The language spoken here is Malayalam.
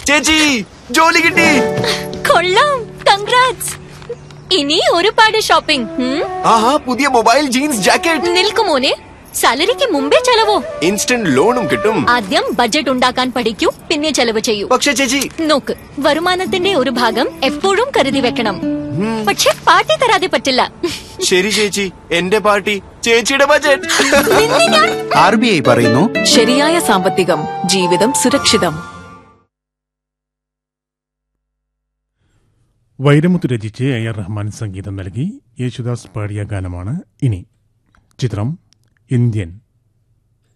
ചേച്ചി ജോലി കിട്ടി കൊള്ളാം കൺഗ്രാറ്റ്സ് ഇനി ഒരുപാട് ഷോപ്പിംഗ് ഉം? ആഹാ പുതിയ മൊബൈൽ ജീൻസ് ജാക്കറ്റ് നിൽക്കുമോനെ സാലറിക്ക് മുമ്പേ ചെലവോ ഇൻസ്റ്റന്റ് ലോണും കിട്ടും ആദ്യം ബഡ്ജറ്റ് ഉണ്ടാക്കാൻ പഠിക്കൂ പിന്നെ ചെലവ് ചെയ്യൂ പക്ഷെ ചേച്ചി നോക്ക് വരുമാനത്തിന്റെ ഒരു ഭാഗം എപ്പോഴും കരുതി വെക്കണം പക്ഷെ പാർട്ടി തരാതെ പറ്റില്ല ശരി ചേച്ചി എന്റെ പാർട്ടി ചേച്ചിയുടെ ബജറ്റ് ആർ ബി ഐ പറയുന്നു ശരിയായ സാമ്പത്തികം ജീവിതം സുരക്ഷിതം വൈരമുത്ത് രചിച്ച് എ ആർ റഹ്മാൻ സംഗീതം നൽകി യേശുദാസ് പാടിയ ഗാനമാണ് ഇനി ചിത്രം ഇന്ത്യൻ